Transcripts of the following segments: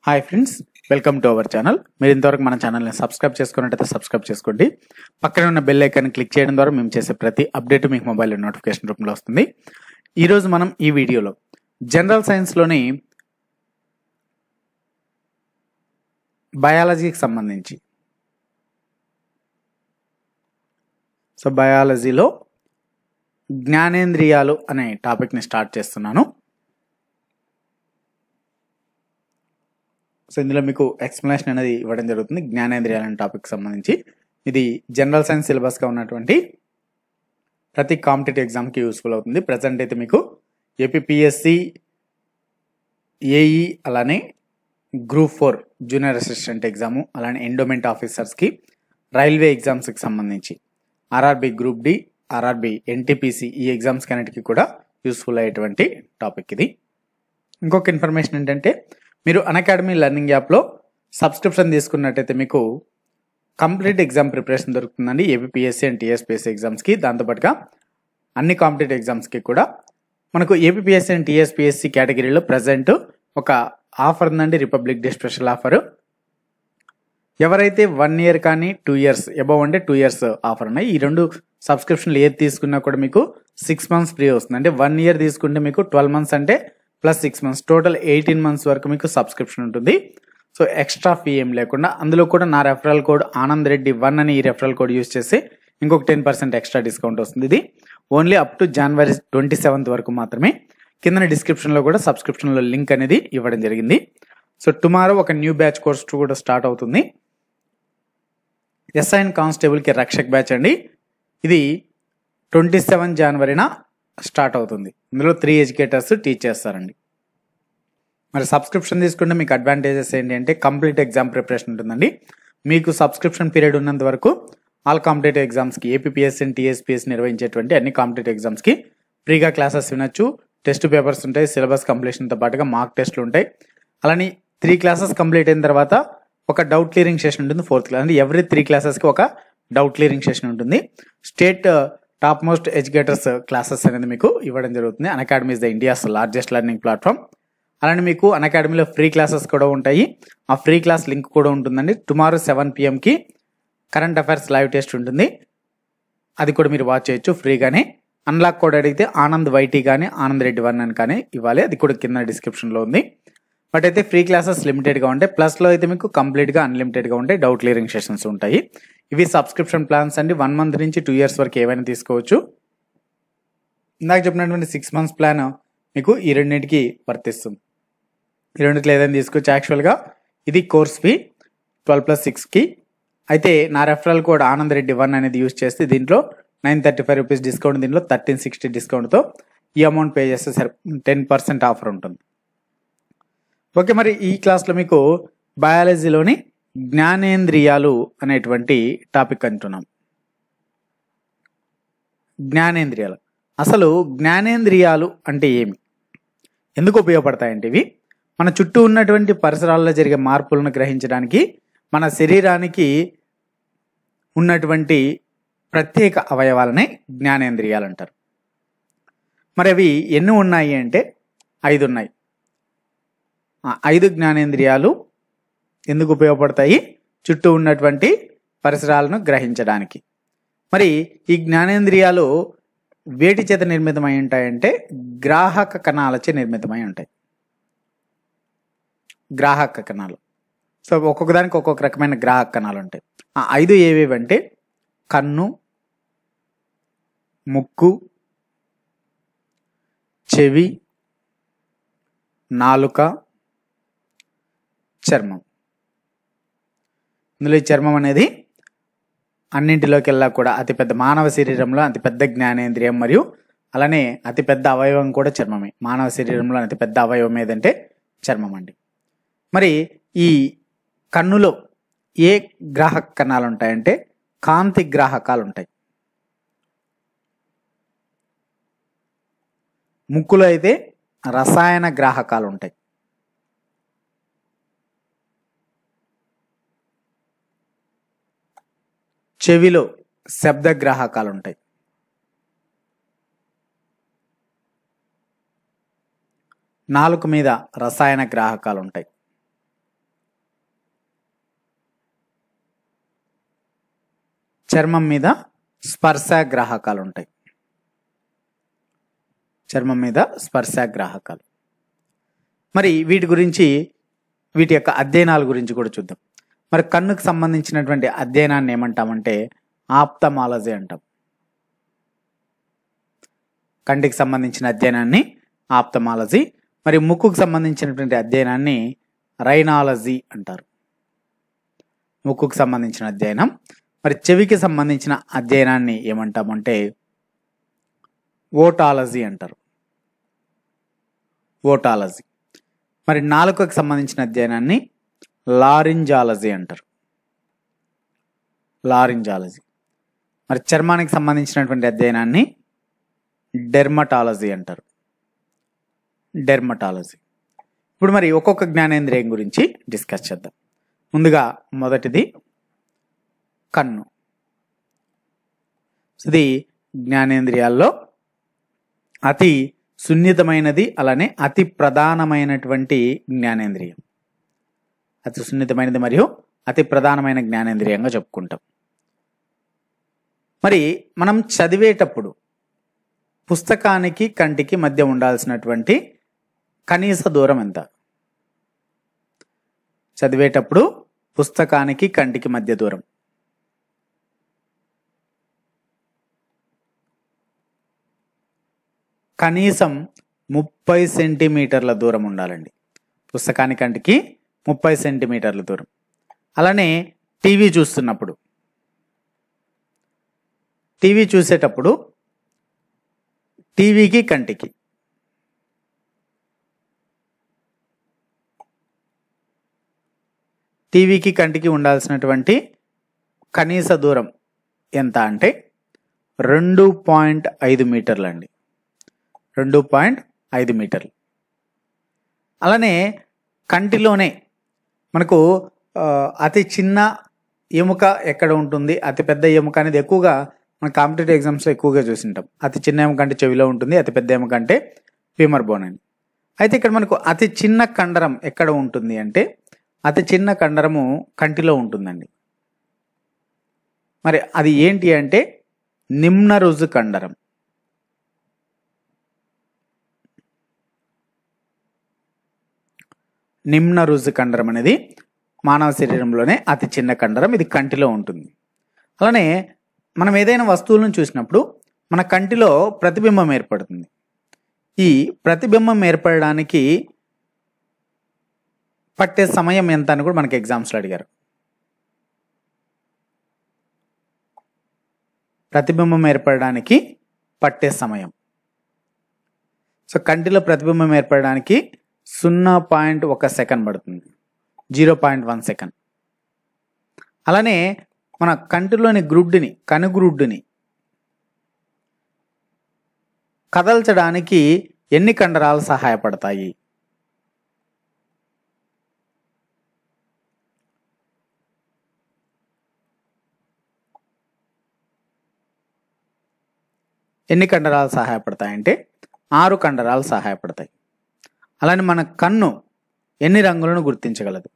hi friends welcome to our channel మీరు ఇంతవరకు మన ఛానల్ని సబ్స్క్రైబ్ చేసుకున్నట్టయితే సబ్స్క్రైబ్ చేసుకోండి పక్కన ఉన్న బెల్ ఐకాన్ క్లిక్ చేయడం ద్వారా మేము చేసే ప్రతి అప్డేట్ మీకు మొబైల్ నోటిఫికేషన్ రూపంలో వస్తుంది ఈరోజు మనం ఈ వీడియోలో జనరల్ సైన్స్లోని బయాలజీకి సంబంధించి సో బయాలజీలో జ్ఞానేంద్రియాలు అనే టాపిక్ని స్టార్ట్ చేస్తున్నాను సో ఇందులో మీకు ఎక్స్ప్లెనేషన్ అనేది ఇవ్వడం జరుగుతుంది జ్ఞానేంద్రియాలు అనే టాపిక్ సంబంధించి ఇది జనరల్ సైన్స్ సిలబస్గా ఉన్నటువంటి ప్రతి కాంపిటేటివ్ ఎగ్జామ్కి యూస్ఫుల్ అవుతుంది ప్రజెంట్ అయితే మీకు ఏపీఎస్సి ఏఈ అలానే group four junior assistant exam అలానే ఎండోమెంట్ ఆఫీసర్స్కి రైల్వే ఎగ్జామ్స్కి సంబంధించి RRB group D RRB NTPC ఈ ఎగ్జామ్స్ కన్నిటికీ కూడా యూస్ఫుల్ అయ్యేటువంటి టాపిక్ ఇది ఇంకొక ఇన్ఫర్మేషన్ ఏంటంటే మీరు అకాడమీ లెర్నింగ్ యాప్లో సబ్స్క్రిప్షన్ తీసుకున్నట్టయితే మీకు కంప్లీట్ ఎగ్జామ్ ప్రిపరేషన్ దొరుకుతుందండి ఏపీఎస్సీ అండ్ టీఎస్పీఎస్సీ ఎగ్జామ్స్కి దాంతోపాటుగా అన్ని కాంపిటేటివ్ ఎగ్జామ్స్కి కూడా మనకు ఏపీఎస్సీ అండ్ టీఎస్పీఎస్సీ కేటగిరీలో ప్రజెంట్ ఒక ఆఫర్ ఉందండి రిపబ్లిక్ డే స్పెషల్ ఆఫర్ ఎవరైతే వన్ ఇయర్ కానీ టూ ఇయర్స్ అబౌవ్ అంటే టూ ఇయర్స్ ఆఫర్ ఉన్నాయి ఈ రెండు సబ్స్క్రిప్షన్లు ఏది తీసుకున్నా కూడా మీకు సిక్స్ మంత్స్ ఫ్రీ వస్తుంది అంటే వన్ ఇయర్ తీసుకుంటే మీకు ట్వెల్వ్ మంత్స్ అంటే plus six months total eighteen months వరకు మీకు సబ్స్క్రిప్షన్ ఉంటుంది సో ఎక్స్ట్రా ఫీ ఏం లేకుండా అందులో కూడా నా referral code Anand Reddy one అని ఈ రెఫరల్ కోడ్ యూస్ చేసి ఇంకొక టెన్ పర్సెంట్ ఎక్స్ట్రా డిస్కౌంట్ వస్తుంది ఇది only up to January twenty seventh వరకు మాత్రమే కింద డిస్క్రిప్షన్లో కూడా సబ్స్క్రిప్షన్లో లింక్ అనేది ఇవ్వడం జరిగింది సో టుమారో ఒక న్యూ బ్యాచ్ కోర్స్ కూడా స్టార్ట్ అవుతుంది ఎస్ఐన్ కానిస్టేబుల్కి రక్షక్ బ్యాచ్ అండి ఇది ట్వంటీ సెవెన్ జనవరిన స్టార్ట్ అవుతుంది ఇందులో త్రీ ఎడ్యుకేటర్స్ టీచ్ చేస్తారండి మరి సబ్స్క్రిప్షన్ తీసుకుంటే మీకు అడ్వాంటేజెస్ ఏంటి అంటే కంప్లీట్ ఎగ్జామ్ ప్రిపరేషన్ ఉంటుందండి మీకు సబ్స్క్రిప్షన్ పీరియడ్ ఉన్నంత వరకు ఆల్ కాంపిటేటివ్ ఎగ్జామ్స్కి ఏపీఎస్ అండ్ టీఎస్పీఎస్ నిర్వహించేటువంటి అన్ని కాంపిటేటివ్ ఎగ్జామ్స్కి ఫ్రీగా క్లాసెస్ వినొచ్చు టెస్ట్ పేపర్స్ ఉంటాయి సిలబస్ కంప్లీషన్తో పాటుగా మార్క్ టెస్ట్లు ఉంటాయి అలానే త్రీ క్లాసెస్ కంప్లీట్ అయిన తర్వాత ఒక డౌట్ క్లియరింగ్ సెషన్ ఉంటుంది ఫోర్త్ క్లాస్ అంటే ఎవ్రీ త్రీ క్లాసెస్కి ఒక డౌట్ క్లియరింగ్ సెషన్ ఉంటుంది state top most educators classes అనేది మీకు ఇవ్వడం జరుగుతుంది Unacademy is the India's largest learning platform అలానే మీకు అన్ అకాడమీలో ఫ్రీ క్లాసెస్ కూడా ఉంటాయి ఆ ఫ్రీ క్లాస్ లింక్ కూడా ఉంటుందండి టుమారో సెవెన్ పిఎంకి కరెంట్ అఫైర్స్ లైవ్ టెస్ట్ ఉంటుంది అది కూడా మీరు వాచ్ చేయొచ్చు ఫ్రీగానే అన్లాక్ కోడ్ అడిగితే ఆనంద్ వైటీ కానీ ఆనంద్ రెడ్డి వన్ అని కానీ ఇవ్వాలి అది కూడా కింద డిస్క్రిప్షన్లో ఉంది బట్ అయితే ఫ్రీ క్లాసెస్ లిమిటెడ్గా ఉంటాయి ప్లస్లో అయితే మీకు కంప్లీట్గా అన్లిమిటెడ్గా ఉంటాయి డౌట్ క్లియరింగ్ సెషన్స్ ఉంటాయి ఇవి సబ్స్క్రిప్షన్ ప్లాన్స్ అండి వన్ మంత్ నుంచి టూ ఇయర్స్ వరకు ఏవైనా తీసుకోవచ్చు ఇందాక చెప్పినటువంటి సిక్స్ మంత్స్ ప్లాన్ మీకు ఈ రెండింటికి వర్తిస్తుంది ఈ రెండింటిలో ఏదైనా తీసుకోవచ్చు యాక్చువల్గా ఇది కోర్స్ ఫీ ట్వెల్వ్ ప్లస్ సిక్స్కి అయితే నా referral code Anand Reddy one అనేది యూస్ చేస్తే దీంట్లో nine thirty five rupees discount దీంట్లో థర్టీన్ సిక్స్టీ డిస్కౌంట్తో ఈ అమౌంట్ పే చేస్తే సరే టెన్ పర్సెంట్ ఆఫర్ ఉంటుంది ఓకే మరి ఈ క్లాస్లో మీకు బయాలజీలోని జ్ఞానేంద్రియాలు అనేటువంటి టాపిక్ అంటున్నాం జ్ఞానేంద్రియాలు అసలు జ్ఞానేంద్రియాలు అంటే ఏమి ఎందుకు ఉపయోగపడతాయంటే ఇవి మన చుట్టూ ఉన్నటువంటి పరిసరాల్లో జరిగే మార్పులను గ్రహించడానికి మన శరీరానికి ఉన్నటువంటి ప్రత్యేక అవయవాలనే జ్ఞానేంద్రియాలు అంటారు మరి అవి ఎన్ని ఉన్నాయి అంటే ఐదు ఉన్నాయి ఆ ఐదు జ్ఞానేంద్రియాలు ఎందుకు ఉపయోగపడతాయి చుట్టూ ఉన్నటువంటి పరిసరాలను గ్రహించడానికి మరి ఈ జ్ఞానేంద్రియాలు వేటి చేత నిర్మితమై ఉంటాయంటే గ్రాహక కణాలచే నిర్మితమై ఉంటాయి గ్రాహక కణాలు సో ఒక్కొక్క దానికి ఒక్కొక్క రకమైన గ్రాహక కణాలు ఉంటాయి ఆ ఐదు ఏవేవి అంటే కన్ను ముక్కు చెవి నాలుక చర్మం ఇందులో ఈ చర్మం అనేది అన్నింటిలోకెల్లా కూడా అతిపెద్ద మానవ శరీరంలో అతిపెద్ద జ్ఞానేంద్రియం మరియు అలానే అతిపెద్ద అవయవం కూడా చర్మమే మానవ శరీరంలో అతిపెద్ద అవయవం ఏదంటే చర్మం అండి మరి ఈ కన్నులో ఏ గ్రాహక కణాలు ఉంటాయంటే కాంతి గ్రాహకాలు ఉంటాయి ముక్కులో అయితే రసాయన గ్రాహకాలు ఉంటాయి చెవిలో శబ్ద గ్రాహకాలు ఉంటాయి నాలుక మీద రసాయన గ్రాహకాలు ఉంటాయి చర్మం మీద స్పర్శగ్రాహకాలు ఉంటాయి చర్మం మీద స్పర్శగ్రాహకాలు మరి వీటి గురించి వీటి యొక్క అధ్యయనాల గురించి కూడా చూద్దాం మరి కన్నుకు సంబంధించినటువంటి అధ్యయనాన్ని ఏమంటామంటే ఆప్తమాలజీ అంటాం కంటికి సంబంధించిన అధ్యయనాన్ని ఆప్తమాలజీ మరి ముక్కుకు సంబంధించినటువంటి అధ్యయనాన్ని రైనాలజీ అంటారు ముక్కుకు సంబంధించిన అధ్యయనం మరి చెవికి సంబంధించిన అధ్యయనాన్ని ఏమంటామంటే ఓటాలజీ అంటారు ఓటాలజీ మరి నాలుకకు సంబంధించిన అధ్యయనాన్ని లారింజాలజీ అంటారు లారింజాలజీ మరి చర్మానికి సంబంధించినటువంటి అధ్యయనాన్ని డెర్మటాలజీ అంటారు డెర్మటాలజీ ఇప్పుడు మరి ఒక్కొక్క జ్ఞానేంద్రియం గురించి డిస్కస్ చేద్దాం ముందుగా మొదటిది కన్ను ఇది జ్ఞానేంద్రియాల్లో అతి సున్నితమైనది అలానే అతి ప్రధానమైనటువంటి జ్ఞానేంద్రియం అతి సున్నితమైనది మరియు అతి ప్రధానమైన జ్ఞానేంద్రియంగా చెప్పుకుంటాం మరి మనం చదివేటప్పుడు పుస్తకానికి కంటికి మధ్య ఉండాల్సినటువంటి కనీస దూరం ఎంత చదివేటప్పుడు పుస్తకానికి కంటికి మధ్య దూరం కనీసం ముప్పై సెంటీమీటర్ల దూరం ఉండాలండి పుస్తకానికి కంటికి ముప్పై సెంటీమీటర్ల దూరం అలానే టీవీ చూస్తున్నప్పుడు టీవీ చూసేటప్పుడు టీవీకి కంటికి టీవీకి కంటికి ఉండాల్సినటువంటి కనీస దూరం ఎంత అంటే రెండు పాయింట్ ఐదు మీటర్లు అండి రెండు పాయింట్ ఐదు మీటర్లు అలానే కంటిలోనే మనకు ఆ, అతి చిన్న ఎముక ఎక్కడ ఉంటుంది అతి పెద్ద ఎముక అనేది ఎక్కువగా మన కాంపిటేటివ్ ఎగ్జామ్స్లో ఎక్కువగా చూసింటాం అతి చిన్న ఎముక అంటే చెవిలో ఉంటుంది అతి పెద్ద ఎముక అంటే ఫీమర్ బోన్ అని అయితే ఇక్కడ మనకు అతి చిన్న కండరం ఎక్కడ ఉంటుంది అంటే అతి చిన్న కండరము కంటిలో ఉంటుందండి మరి అది ఏంటి అంటే నిమ్న రుజు కండరం నిమ్న రుజు కండరం అనేది మానవ శరీరంలోనే అతి చిన్న కండరం ఇది కంటిలో ఉంటుంది అలానే మనం ఏదైనా వస్తువులను చూసినప్పుడు మన కంటిలో ప్రతిబింబం ఏర్పడుతుంది ఈ ప్రతిబింబం ఏర్పడడానికి పట్టే సమయం ఎంత అని కూడా మనకి ఎగ్జామ్స్లో అడిగారు ప్రతిబింబం ఏర్పడడానికి పట్టే సమయం సో కంటిలో ప్రతిబింబం ఏర్పడడానికి సున్నా పాయింట్ ఒక సెకండ్ పడుతుంది జీరో పాయింట్ వన్ సెకండ్ అలానే మన కంటిలోని గ్రుడ్డుని కనుగ్రుడ్డుని కదల్చడానికి ఎన్ని కండరాలు సహాయపడతాయి ఎన్ని కండరాలు సహాయపడతాయంటే ఆరు కండరాలు సహాయపడతాయి అలానే మన కన్ను ఎన్ని రంగులను గుర్తించగలదు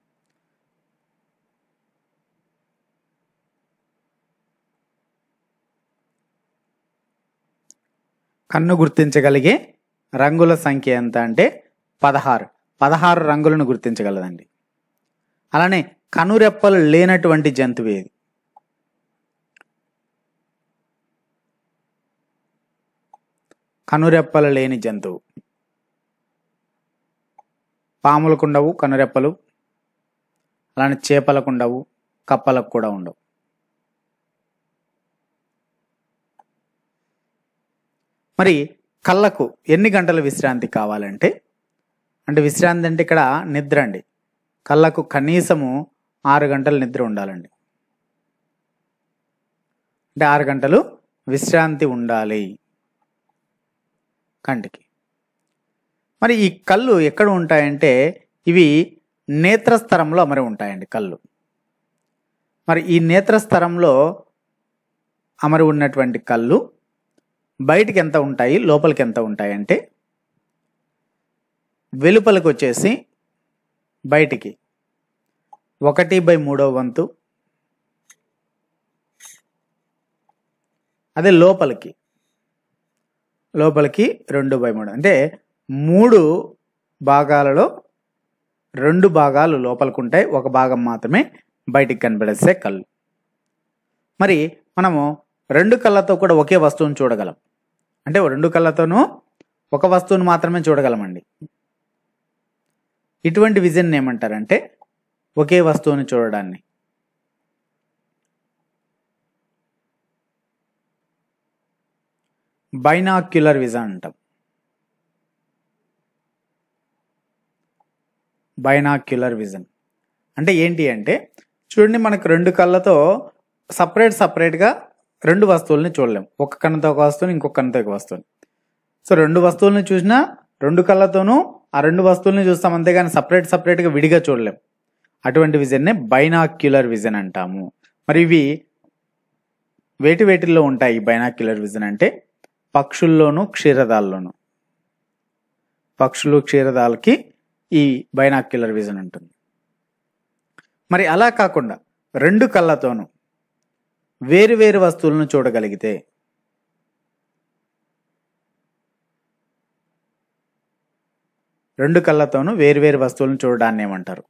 కన్ను గుర్తించగలిగే రంగుల సంఖ్య ఎంత అంటే పదహారు పదహారు రంగులను గుర్తించగలదండి అలానే కనురెప్పలు లేనటువంటి జంతువు ఏది కనురెప్పలు లేని జంతువు పాములకు ఉండవు కనురెప్పలు అలానే చేపలకు ఉండవు కప్పలకు కూడా ఉండవు మరి కళ్ళకు ఎన్ని గంటల విశ్రాంతి కావాలంటే అంటే విశ్రాంతి అంటే ఇక్కడ నిద్ర అండి కళ్ళకు కనీసము ఆరు గంటల నిద్ర ఉండాలండి అంటే ఆరు గంటలు విశ్రాంతి ఉండాలి కంటికి మరి ఈ కళ్ళు ఎక్కడ ఉంటాయంటే ఇవి నేత్రస్తరంలో అమరి ఉంటాయండి కళ్ళు మరి ఈ నేత్రస్తరంలో అమరి ఉన్నటువంటి కళ్ళు బయటికి ఎంత ఉంటాయి లోపలికి ఎంత ఉంటాయి అంటే వెలుపలికి వచ్చేసి బయటికి ఒకటి బై మూడో వంతు అదే లోపలికి లోపలికి రెండు బై మూడు అంటే మూడు భాగాలలో రెండు భాగాలు లోపలికి ఉంటాయి ఒక భాగం మాత్రమే బయటికి కనబడేసే కళ్ళు మరి మనము రెండు కళ్ళతో కూడా ఒకే వస్తువును చూడగలం అంటే రెండు కళ్ళతోనూ ఒక వస్తువును మాత్రమే చూడగలమండి ఇటువంటి విజన్ ఏమంటారంటే ఒకే వస్తువుని చూడడాన్ని బైనాక్యులర్ విజన్ అంటాం బైనాక్యులర్ విజన్ అంటే ఏంటి అంటే చూడండి మనకు రెండు కళ్ళతో సపరేట్ సపరేట్గా రెండు వస్తువుల్ని చూడలేం ఒక కన్నుతో ఒక వస్తువుని ఇంకొక కన్నుతో ఒక వస్తువుని సో రెండు వస్తువుల్ని చూసినా రెండు కళ్ళతోనూ ఆ రెండు వస్తువుల్ని చూస్తాం అంతేగాని సపరేట్ సపరేట్గా విడిగా చూడలేం అటువంటి విజన్నే బైనాక్యులర్ విజన్ అంటాము మరి ఇవి వేటి వేటిల్లో ఉంటాయి ఈ బైనాక్యులర్ విజన్ అంటే పక్షుల్లోను క్షీరదాల్లోను పక్షులు క్షీరదాలకి ఈ బైనాక్యులర్ విజన్ ఉంటుంది మరి అలా కాకుండా రెండు కళ్ళతోనూ వేరు వేరు వస్తువులను చూడగలిగితే రెండు కళ్ళతోనూ వేరు వేరు వస్తువులను చూడడాన్ని ఏమంటారు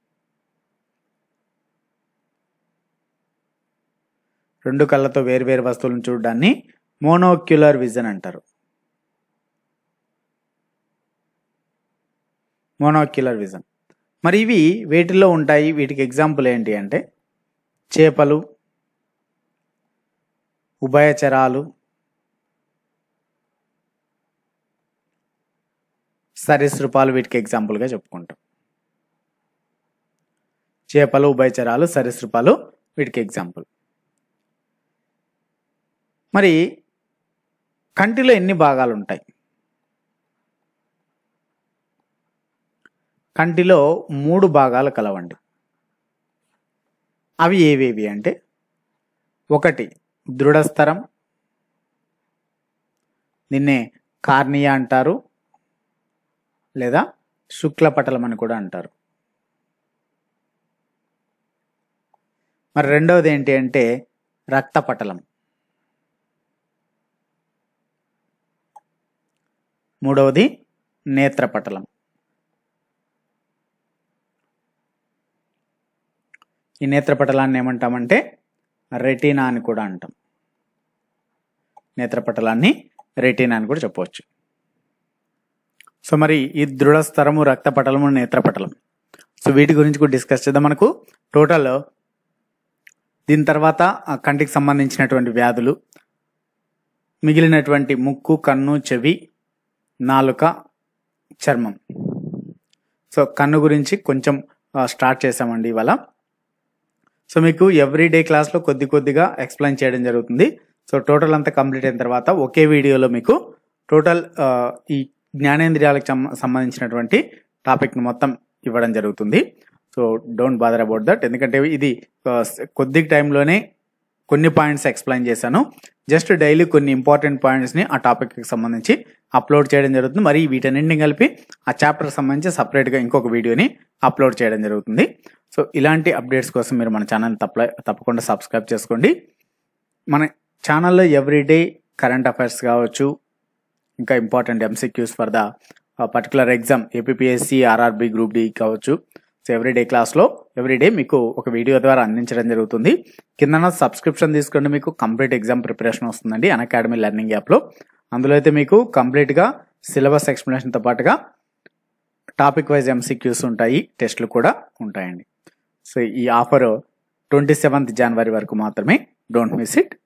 రెండు కళ్ళతో వేరు వేరు వస్తువులను చూడడాన్ని మోనోక్యులర్ విజన్ అంటారు మోనోక్యులర్ విజన్ మరి ఇవి వేటిల్లో ఉంటాయి వీటికి ఎగ్జాంపుల్ ఏంటి అంటే చేపలు ఉభయచరాలు సరీసృపాలు వీటికి ఎగ్జాంపుల్గా చెప్పుకుంటాం చేపలు ఉభయచరాలు సరీసృపాలు వీటికి ఎగ్జాంపుల్ మరి కంటిలో ఎన్ని భాగాలు ఉంటాయి కంటిలో మూడు భాగాలు కలవండి అవి ఏవేవి అంటే ఒకటి దృఢస్థరం దీన్నే కార్నియా అంటారు లేదా శుక్లపటలం అని కూడా అంటారు మరి రెండవది ఏంటి అంటే రక్తపటలం మూడవది నేత్రపటలం ఈ నేత్రపటలాన్ని ఏమంటామంటే రెటీనా అని కూడా అంటాం నేత్రపటలాన్ని రెటీనా అని కూడా చెప్పవచ్చు సో మరి ఈ దృఢస్థరము రక్తపటలము నేత్రపటలం సో వీటి గురించి కూడా డిస్కస్ చేద్దాం మనకు టోటల్ దీని తర్వాత ఆ కంటికి సంబంధించినటువంటి వ్యాధులు మిగిలినటువంటి ముక్కు కన్ను చెవి నాలుక చర్మం సో కన్ను గురించి కొంచెం స్టార్ట్ చేసామండి ఇవాళ సో మీకు ఎవ్రీ డే క్లాస్లో కొద్ది కొద్దిగా ఎక్స్ప్లెయిన్ చేయడం జరుగుతుంది సో టోటల్ అంతా కంప్లీట్ అయిన తర్వాత ఒకే వీడియోలో మీకు టోటల్ ఈ జ్ఞానేంద్రియాలకు సంబంధించినటువంటి టాపిక్ను మొత్తం ఇవ్వడం జరుగుతుంది so don't bother about that ఎందుకంటే ఇది కొద్ది టైంలోనే కొన్ని పాయింట్స్ ఎక్స్ప్లెయిన్ చేశాను జస్ట్ డైలీ కొన్ని ఇంపార్టెంట్ పాయింట్స్ని ఆ టాపిక్కి సంబంధించి అప్లోడ్ చేయడం జరుగుతుంది మరి వీటన్నింటిని కలిపి ఆ చాప్టర్కి సంబంధించి సపరేట్గా ఇంకొక వీడియోని అప్లోడ్ చేయడం జరుగుతుంది సో ఇలాంటి అప్డేట్స్ కోసం మీరు మన ఛానల్ తప్ప తప్పకుండా సబ్స్క్రైబ్ చేసుకోండి మన ఛానల్లో ఎవ్రీడే కరెంట్ అఫైర్స్ కావచ్చు ఇంకా important MCQs for the particular exam APSC RRB group D కావచ్చు సో ఎవ్రీడే క్లాస్లో ఎవ్రీడే మీకు ఒక వీడియో ద్వారా అందించడం జరుగుతుంది కింద సబ్స్క్రిప్షన్ తీసుకోండి మీకు కంప్లీట్ ఎగ్జామ్ ప్రిపరేషన్ వస్తుందండి అన్ అకాడమీ లెర్నింగ్ యాప్లో అందులో అయితే మీకు కంప్లీట్గా సిలబస్ ఎక్స్ప్లెనేషన్తో పాటుగా టాపిక్ వైజ్ ఎంసీక్యూస్ ఉంటాయి టెస్ట్లు కూడా ఉంటాయండి సో ఈ ఆఫర్ ట్వంటీ సెవెంత్ జనవరి వరకు మాత్రమే డోంట్ మిస్ ఇట్